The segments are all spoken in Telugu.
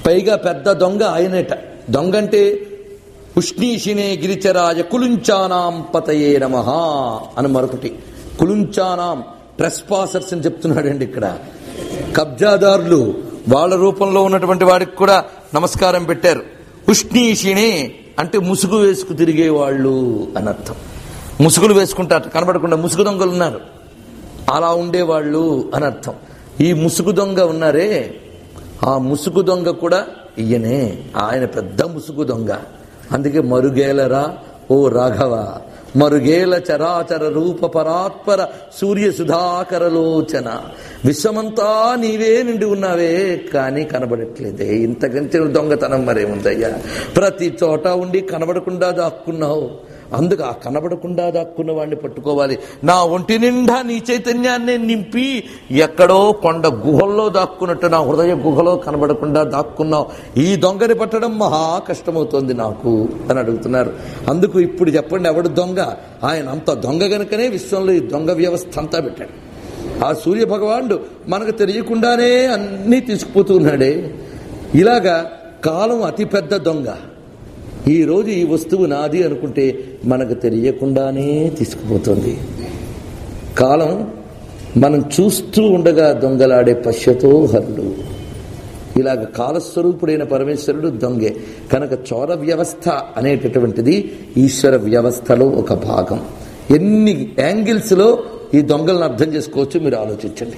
పైగా పెద్ద దొంగ ఆయనేట దొంగ అంటే ఉష్ణీషినే గిరిచరాజ కులుంచానాం పతయే నమ అని మరొకటి కులుంచానాం ట్రెస్పాసర్స్ అని చెప్తున్నాడండి ఇక్కడ కబ్జాదారులు వాళ్ళ రూపంలో ఉన్నటువంటి వాడికి కూడా నమస్కారం పెట్టారు ఉష్ణీషిణే అంటే ముసుగు వేసుకు తిరిగే వాళ్ళు అని అర్థం ముసుగులు వేసుకుంటారు కనబడకుండా ముసుగు దొంగలు ఉన్నారు అలా ఉండేవాళ్ళు అని అర్థం ఈ ముసుగు దొంగ ఉన్నారే ఆ ముసుగు దొంగ కూడా ఈయనే ఆయన పెద్ద ముసుగు దొంగ అందుకే మరుగేలరా ఓ రాఘవ మరుగేల చరాచర రూప పరాత్పర సూర్య సుధాకరలోచన విశ్వమంతా నీవే నిండి ఉన్నావే కానీ కనబడట్లేదే ఇంతకంటే దొంగతనం మరేముందయ్యా ప్రతి చోట ఉండి కనబడకుండా దాక్కున్నావు అందుకు ఆ కనబడకుండా దాక్కున్న వాడిని పట్టుకోవాలి నా ఒంటి నిండా నీ చైతన్యాన్ని నింపి ఎక్కడో కొండ గుహల్లో దాక్కున్నట్టు నా హృదయ గుహలో కనబడకుండా దాక్కున్నావు ఈ దొంగని పట్టడం మహా కష్టమవుతోంది నాకు అని అడుగుతున్నారు అందుకు ఇప్పుడు చెప్పండి ఎవడు దొంగ ఆయన అంత దొంగ గనుకనే విశ్వంలో ఈ దొంగ వ్యవస్థ అంతా పెట్టాడు ఆ సూర్య భగవానుడు మనకు తెలియకుండానే అన్నీ తీసుకుపోతున్నాడే ఇలాగా కాలం అతిపెద్ద దొంగ ఈ రోజు ఈ వస్తువు నాది అనుకుంటే మనకు తెలియకుండానే తీసుకుపోతుంది కాలం మనం చూస్తూ ఉండగా దొంగలాడే పశ్యతో హరుడు ఇలాగ కాలస్వరూపుడైన పరమేశ్వరుడు దొంగే కనుక చోర వ్యవస్థ అనేటటువంటిది ఈశ్వర వ్యవస్థలో ఒక భాగం ఎన్ని యాంగిల్స్లో ఈ దొంగలను అర్థం చేసుకోవచ్చు మీరు ఆలోచించండి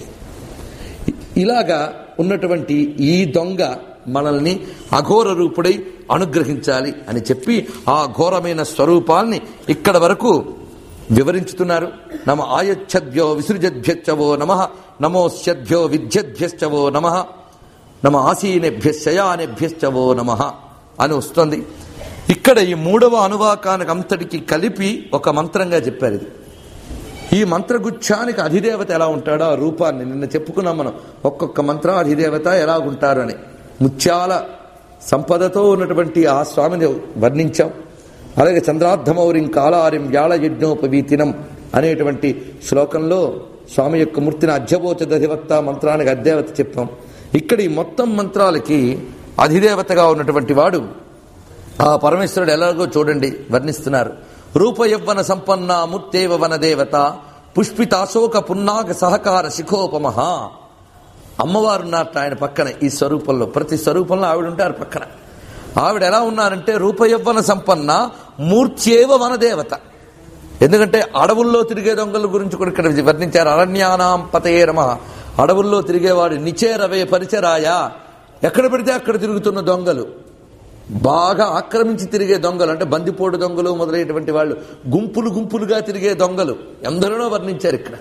ఇలాగా ఉన్నటువంటి ఈ దొంగ మనల్ని అఘోర రూపుడై అనుగ్రహించాలి అని చెప్పి ఆ ఘోరమైన స్వరూపాల్ని ఇక్కడ వరకు వివరించుతున్నారు నమ ఆయచ్చద్యో విసృజద్భ్యచ్చవో నమ నమోస్యద్భ్యో విద్యద్భ్యశ్చవో నమ నమ ఆసీనేభ్య శయానేభ్యశ్చవో నమ అని వస్తుంది ఇక్కడ ఈ మూడవ అనువాకానికి అంతటికి కలిపి ఒక మంత్రంగా చెప్పారు ఇది ఈ మంత్రగుచ్ఛానికి అధిదేవత ఎలా ఉంటాడో ఆ రూపాన్ని నిన్న చెప్పుకున్నాం మనం ఒక్కొక్క మంత్రం అధిదేవత ఎలా ఉంటారు అని ముత్యాల సంపదతో ఉన్నటువంటి ఆ స్వామిని వర్ణించాం అలాగే చంద్రార్ధమౌరిం కాలారిం వ్యాళ యజ్ఞోపవీతినం అనేటువంటి శ్లోకంలో స్వామి యొక్క మూర్తిని అధ్యబోచ అధివక్త మంత్రానికి అధిదేవత చెప్పాం ఇక్కడ ఈ మొత్తం మంత్రాలకి అధిదేవతగా ఉన్నటువంటి వాడు ఆ పరమేశ్వరుడు ఎలాగో చూడండి వర్ణిస్తున్నారు రూపయవ్వన సంపన్న మూర్తేవ వనదేవత పుష్పితాశోక పున్నాగ సహకార శిఖోపమహ అమ్మవారు ఉన్నారట ఆయన పక్కన ఈ స్వరూపంలో ప్రతి స్వరూపంలో ఆవిడ ఉంటారు పక్కన ఆవిడ ఎలా ఉన్నారంటే రూపయవ్వన సంపన్న మూర్త్యేవ వనదేవత ఎందుకంటే అడవుల్లో తిరిగే దొంగల గురించి కూడా ఇక్కడ వర్ణించారు అరణ్యానాం పతయే రమ అడవుల్లో తిరిగేవాడు నిచేరవే పరిచరాయ ఎక్కడ పెడితే అక్కడ తిరుగుతున్న దొంగలు బాగా ఆక్రమించి తిరిగే దొంగలు అంటే బందిపోటు దొంగలు మొదలైనటువంటి వాళ్ళు గుంపులు గుంపులుగా తిరిగే దొంగలు ఎందరినో వర్ణించారు ఇక్కడ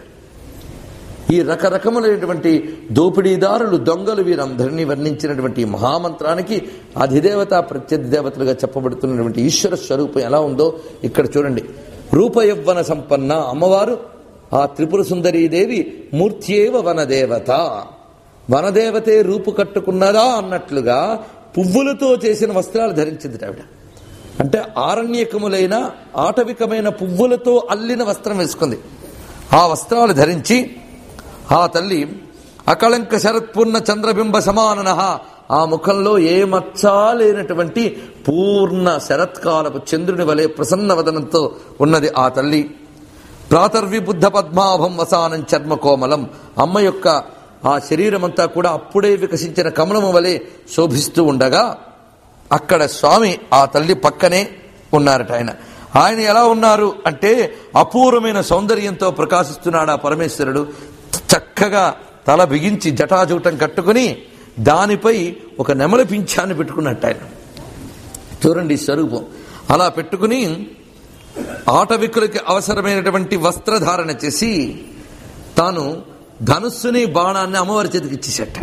ఈ రకరకములైనటువంటి దోపిడీదారులు దొంగలు వీరందరినీ వర్ణించినటువంటి ఈ మహామంత్రానికి అధిదేవత ప్రత్యధిదేవతలుగా చెప్పబడుతున్నటువంటి ఈశ్వర స్వరూపం ఎలా ఉందో ఇక్కడ చూడండి రూపయవ్వన సంపన్న అమ్మవారు ఆ త్రిపుర సుందరీదేవి మూర్త్యేవ వనదేవత వనదేవతే రూపు కట్టుకున్నదా అన్నట్లుగా పువ్వులతో చేసిన వస్త్రాలు ధరించింది ఆవిడ అంటే ఆరణ్యకములైన ఆటవికమైన పువ్వులతో అల్లిన వస్త్రం వేసుకుంది ఆ వస్త్రాలు ధరించి ఆ తల్లి అకళంక శరత్పూర్ణ చంద్రబింబ సమానన ఆ ముఖంలో ఏ మచ్చా లేనటువంటి పూర్ణ శరత్కాలపు చంద్రుని వలె ప్రసన్న వదనంతో ఉన్నది ఆ తల్లి ప్రాతర్వి బుద్ధ పద్మాభం వసానం చర్మ కోమలం అమ్మ యొక్క ఆ శరీరం అంతా కూడా అప్పుడే వికసించిన కమలము వలె శోభిస్తూ ఉండగా అక్కడ స్వామి ఆ తల్లి పక్కనే ఉన్నారట ఆయన ఆయన ఎలా ఉన్నారు అంటే అపూర్వమైన సౌందర్యంతో ప్రకాశిస్తున్నాడు ఆ పరమేశ్వరుడు చక్కగా తల బిగించి జటాజూటం కట్టుకుని దానిపై ఒక నెమల పింఛాన్ని పెట్టుకున్నట్టు ఆయన చూడండి ఈ స్వరూపం అలా పెట్టుకుని ఆటవికులకి అవసరమైనటువంటి వస్త్రధారణ చేసి తాను ధనుస్సుని బాణాన్ని అమ్మవారి చేతికి ఇచ్చేసట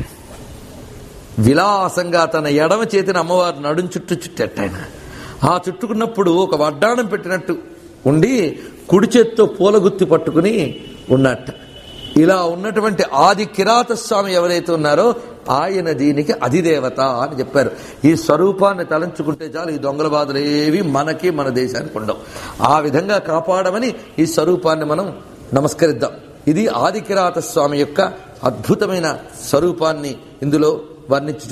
విలాసంగా తన ఎడమ చేతిని అమ్మవారి నడుం చుట్టూ చుట్టట ఆయన ఆ చుట్టుకున్నప్పుడు ఒక వడ్డాణం పెట్టినట్టు ఉండి కుడి చేత్తో పూలగుత్తి పట్టుకుని ఉన్నట్ట ఇలా ఉన్నటువంటి ఆది కిరాత స్వామి ఎవరైతే ఉన్నారో ఆయన దీనికి అధిదేవత అని చెప్పారు ఈ స్వరూపాన్ని తలంచుకుంటే చాలు ఈ దొంగల బాధలు ఏవి మనకి మన దేశానికి ఉండవు ఆ విధంగా కాపాడమని ఈ స్వరూపాన్ని మనం నమస్కరిద్దాం ఇది ఆది కిరాత స్వామి యొక్క అద్భుతమైన స్వరూపాన్ని ఇందులో వర్ణించి